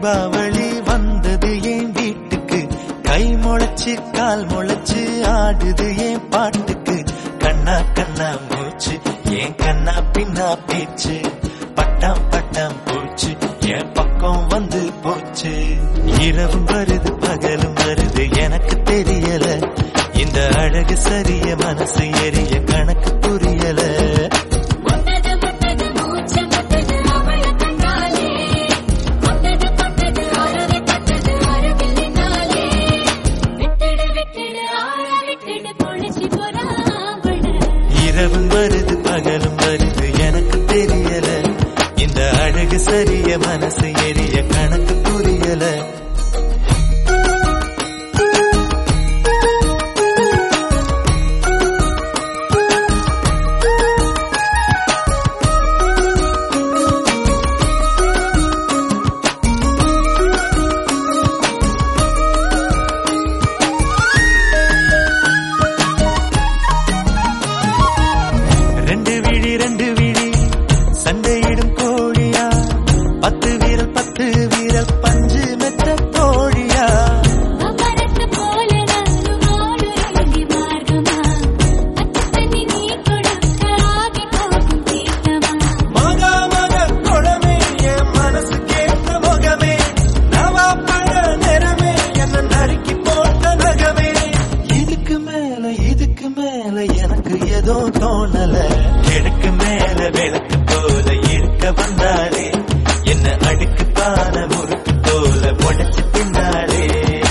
தீபாவளி வந்தது என் வீட்டுக்கு கை முளைச்சு கால் முளைச்சு ஆடுது என் பாட்டுக்கு கண்ணா கண்ணா மூச்சு என் கண்ணா பின்னா பேச்சு பட்டாம் பட்டாம் பூச்சு என் பக்கம் வந்து போச்சு இரவும் வருது பகலும் வருது எனக்கு தெரியல இந்த அழகு சரிய மனசு எரிய கணக்கு புரியல முட்டது முட்டது மூச்சு முட்டது அவள கண்டாலே முட்டது முட்டது அறவே பட்டது அருகில் நின்னாலே விட்டுடு விட்டுடு ஆள விட்டுடு பொழிச்சு போறா அவள இரவும் வருது பகலும் வருது எனக்கு தெரியல இந்த அழகு சரிய மனசு எரிய கணக்கு புரியல ரெண்டு விழி ரெண்டு விழி சண்டையிடும் கோழியா பத்து வீரல் பத்து வீரல் பஞ்சு மெத்த தோழியா அமரத்து போல நானும் ஆடுறேன் மார்க்கமா அத்தனை நீ கொடுக்க ஆகி போகும் தீர்த்தமா மகா மக குழமே என் மனசு கேட்ட முகமே நவா பழ நிறமே என்ன நறுக்கி போட்ட நகமே இதுக்கு மேல இதுக்கு மேல எனக்கு ஏதோ தோணல கிழக்கு மேல விளக்கு போல இருக்க வந்தாளே என்ன அடுக்கு பான முறுக்கு போல உடைச்சு பின்னாலே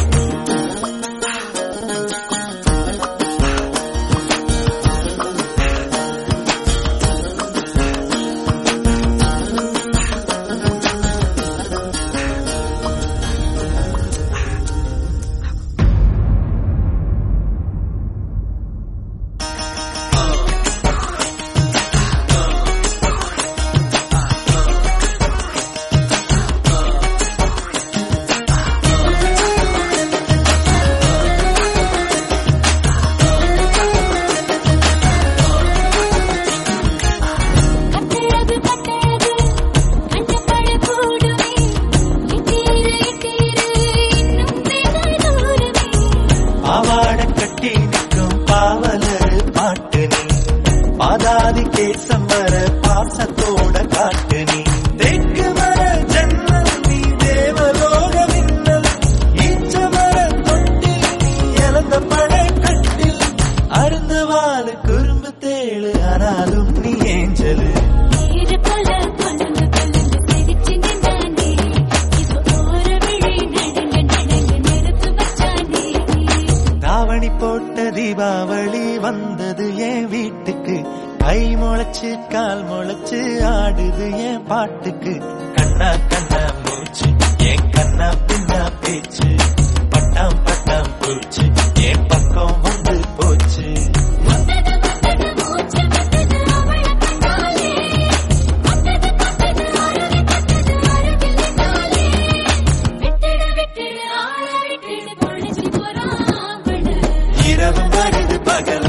கட்டழகு கட்டழகு கண்டபட கூடுமே இட்டீரு இட்டீரு இன்னும் வெகு தூரமே பாவாட கட்டி நிற்கும் பாவலர் பாட்டு நீ பாதாதி கேசம் வர பாசத்தோட காட்டு நீ தெற்கு மர ஜன்னல் நீ தேவலோக மின்னல் ஈச்ச மர தொட்டில் நீ இழந்த படை கட்டில் அருந்த வாழு குறும்பு தேழு ஆனாலும் நீ ஏஞ்சலு ஈர போல கொலுந்து கொலுந்து சிரிச்சு நின்றானே இப்போ ஓர விழி நடுங்க நடுங்க நெருப்பு வச்சானே தாவணி போட்ட தீபாவளி வந்தது என் வீட்டுக்கு கை முளைச்சு கால் முளைச்சு ஆடுது என் பாட்டுக்கு கண்ணா கண்ணா மூச்சு என் கண்ணா பின்னா பேச்சு பட்டாம் பட்டாம் பூச்சு என் பக்கம் வந்து போச்சு முட்டது முட்டது மூச்சு முட்டது அவள கண்டாலே முட்டது முட்டது அறவே பட்டது அருகில் நின்னாலே விட்டுடு விட்டுடு ஆள விட்டுடு பொழிச்சு போறா அவள இரவும் வருது பகல்